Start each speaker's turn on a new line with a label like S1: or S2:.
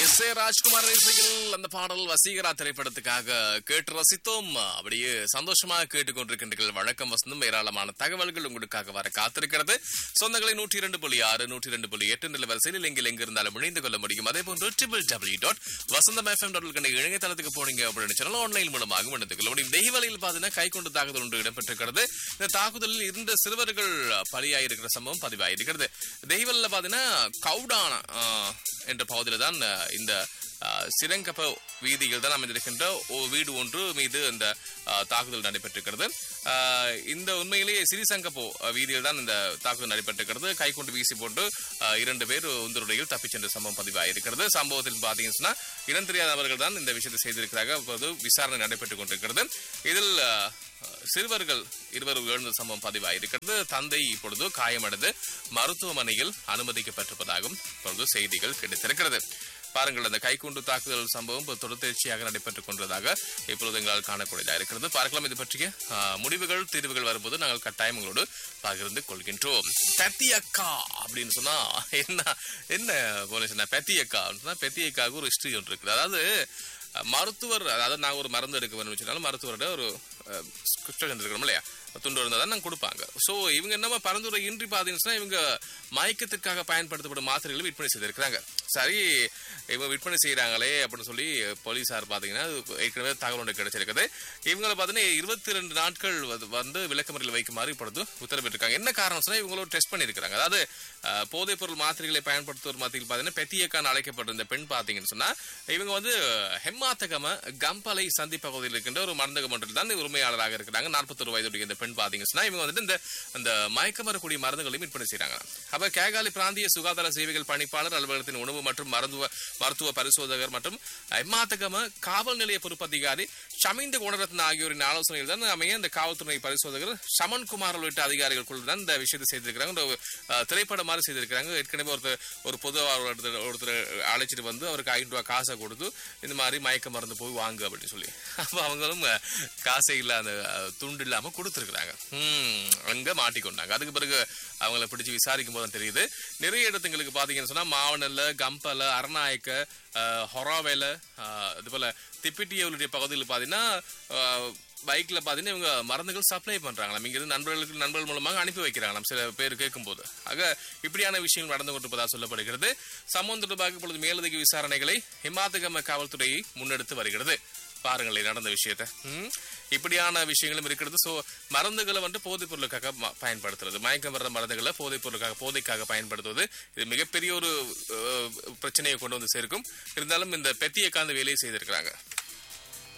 S1: S A Rajkumar இசையில் அந்த பாடல் வசீகரா திரைப்படத்துக்காக கேட்டு ரசித்தோம் அப்படியே சந்தோஷமாக கேட்டுக்கொண்டிருக்கின்றீர்கள் வழக்கம் வசந்தும் ஏராளமான தகவல்கள் உங்களுக்காக வர காத்திருக்கிறது சொந்தங்களை நூற்றி இரண்டு புள்ளி ஆறு நூற்றி இரண்டு புள்ளி எட்டு நில வரிசையில் எங்கில் எங்க இருந்தாலும் இணைந்து கொள்ள முடியும் அதே போன்று triple W dot Vasantham FM dot கண்ட இணையதளத்துக்கு போனீங்க அப்படின்னு சொன்னால் ஆன்லைன் மூலமாக இணைந்து கொள்ள முடியும் தெய்வலையில் பார்த்தீங்கன்னா கைக்கொண்டு தாக்குதல் ஒன்று இடம்பெற்றிருக்கிறது இந்த தாக்குதலில் இரண்டு சிறுவர்கள் பலியாயிருக்கிற சம்பவம் பதிவாயிருக்கிறது தெய்வலில் பார்த்தீங்கன்னா கவுடான ஆஹ், என்ற பகுதியில் தான் அஹ், இந்த அஹ், சிரங்கப்ப வீதியில் தான் அமைந்திருக்கின்ற ஒரு வீடு ஒன்று மீது இந்த அஹ், தாக்குதல் நடைபெற்றிருக்கிறது அஹ், இந்த உண்மையிலேயே சிறிசங்கப்போ அஹ், வீதியில் தான் இந்த தாக்குதல் நடைபெற்றிருக்கிறது கைக்கொண்டு வீசி போட்டு அஹ், இரண்டு பேர் உந்தருடையில் தப்பிச் சென்ற சம்பவம் பதிவாயிருக்கிறது சம்பவத்தில் பார்த்தீங்கன்னா இனம் தெரியாத நபர்கள் தான் இந்த விஷயத்தை செய்திருக்கிறாங்க அப்போது விசாரணை நடைபெற்றுக் கொண்டிருக்கிறது இதில் அஹ், சிறுவர்கள் இருவர் எழுந்த சம்பவம் பதிவாயிருக்கிறது தந்தை இப்பொழுது காயமடைந்து மருத்துவமனையில் அனுமதிக்கப்பட்டிருப்பதாகவும் இப்பொழுது செய்திகள் கிடைத்திருக்கிறது பாருங்கள் அந்த கைக்குண்டு தாக்குதல் சம்பவம் இப்ப தொடர்ச்சியாக நடைபெற்றுக் கொண்டதாக இப்பொழுது எங்களால் காணக்கூடியதாக இருக்கிறது பார்க்கலாம் இது பற்றிய ஆ, முடிவுகள் தீர்வுகள் வரும்போது நாங்கள் கட்டாயம் உங்களோடு பகிர்ந்து கொள்கின்றோம் பெத்தி அக்கா அப்படின்னு சொன்னா என்ன என்ன போல சொன்னா பெத்தி அக்கா அப்படின்னு சொன்னா பெத்தி அக்காவுக்கு ஒரு ஹிஸ்டரி ஒன்று இருக்குது அதாவது அஹ், மருத்துவர் அதாவது நான் ஒரு மருந்து எடுக்க வேணும்னு சொன்னாலும் மருத்துவரோட ஒரு ஸ்கிரிப்ஷன் இருக்கணும் இல்லையா துண்டு இருந்தால் தான் நாங்கள் கொடுப்பாங்க ஸோ இவங்க என்னமா பரிந்துரை இன்றி பார்த்தீங்கன்னா இவங்க மயக்கத்திற்காக பயன்படுத்தப்படும் மாத்திரைகளை விற்பனை செய்திருக்கிறாங்க சரி இவங்க விற்பனை செய்கிறாங்களே அப்படின்னு சொல்லி போலீஸார் பார்த்தீங்கன்னா ஏற்கனவே தகவல் ஒன்று கிடைச்சிருக்குது இவங்களை பார்த்தீங்கன்னா இருபத்தி ரெண்டு நாட்கள் வந்து- வந்து விளக்கமறியில் வைக்குமாறு இப்பொழுது உத்தரவிட்டிருக்காங்க என்ன காரணம் சொன்னா இவங்களும் டெஸ்ட் பண்ணியிருக்காங்க அதாவது அஹ், போதைப் பொருள் மாத்திரைகளை பயன்படுத்துவோர் மத்தியில் பார்த்தீங்கன்னா பெத்தியக்கான அழைக்கப்பட்ட இந்த பெண் பார்த்தீங்கன்னு சொன்னா இவங்க வந்து ஹெம்மாத்தகம கம்பலை சந்தி பகுதியில் இருக்கின்ற ஒரு மருந்தகம் ஒன்றில் தான் உரிமையாளராக இருக்கிறாங்க நாற்பத்தொரு வயதுடைய இந்த பெண் பார்த்தீங்கன்னு சொன்னா இவங்க வந்துட்டு இந்த இந்த மயக்கம் வரக்கூடிய மருந்துகளையும் விற்பனை செய்றாங்க அப்ப கேகாலி பிராந்திய சுகாதார சேவைகள் பணிப்பாளர் அலுவலகத்தின் உணவு மற்றும் மருத்துவ மருத்துவ பரிசோதகர் மற்றும் எம்மாத்தகம காவல் நிலைய பொறுப்பதிகாரி ஷமிந்த குணரத்ன ஆகியோரின் ஆலோசனையில் தான் அமைய இந்த காவல்துறை பரிசோதகர் சமன் குமார் உள்ளிட்ட அதிகாரிகள் குழு தான் இந்த விஷயத்தை செய்திருக்கிறாங்க ஒரு அஹ், திரைப்படம் மாதிரி செய்திருக்கிறாங்க ஏற்கனவே ஒருத்தர் ஒரு பொது ஒருத்தர் ஒருத்தர் அழைச்சிட்டு வந்து அவருக்கு ஐநூறு ரூபாய் காசை கொடுத்து இந்த மாதிரி மயக்க மருந்து போய் வாங்கு அப்படின்னு சொல்லி அப்போ அவங்களும் அஹ், காசே இல்ல அந்த அஹ், துண்டு இல்லாம கொடுத்துருக்குறாங்க ம் அங்க மாட்டிக்கொண்டாங்க அதுக்கு பிறகு அவங்கள பிடிச்சு விசாரிக்கும் போது தான் தெரியுது நிறைய இடத்துங்களுக்கு பாத்தீங்கன்னு சொன்னா மாவனல்ல கம்பல அரணாயக்க அஹ், ஹொராவேல அஹ், இது போல திப்பிட்டிய உள்ளிட்ட பகுதியில் பாத்தீங்கன்னா அஹ், பைக்ல பாத்தீங்கன்னா இவங்க மருந்துகள் சப்ளை பண்றாங்களாம் இங்க இருந்து நண்பர்களுக்கு நண்பர்கள் மூலமாக அனுப்பி வைக்கிறாங்களாம் சில பேர் கேட்கும்போது ஆக இப்படியான விஷயங்கள் நடந்து கொண்டிருப்பதாக சொல்லப்படுகிறது சம்பவம் தொடர்பாக இப்பொழுது மேலதிக விசாரணைகளை ஹிமாத்தகம காவல்துறை முன்னெடுத்து வருகிறது பாருங்களேன் நடந்த விஷயத்த ம்? இப்படியான விஷயங்களும் இருக்கிறது சோ மருந்துகளை வந்து போதைப் பொருளுக்காக ம- பயன்படுத்துறது மயக்கம் வர்ற மருந்துகளை போதைப் பொருளுக்காக போதைக்காக பயன்படுத்துவது இது மிகப்பெரிய ஒரு அஹ், பிரச்சனையை கொண்டு வந்து சேர்க்கும் இருந்தாலும் இந்த பெத்தியக்கான வேலையை செய்திருக்கிறாங்க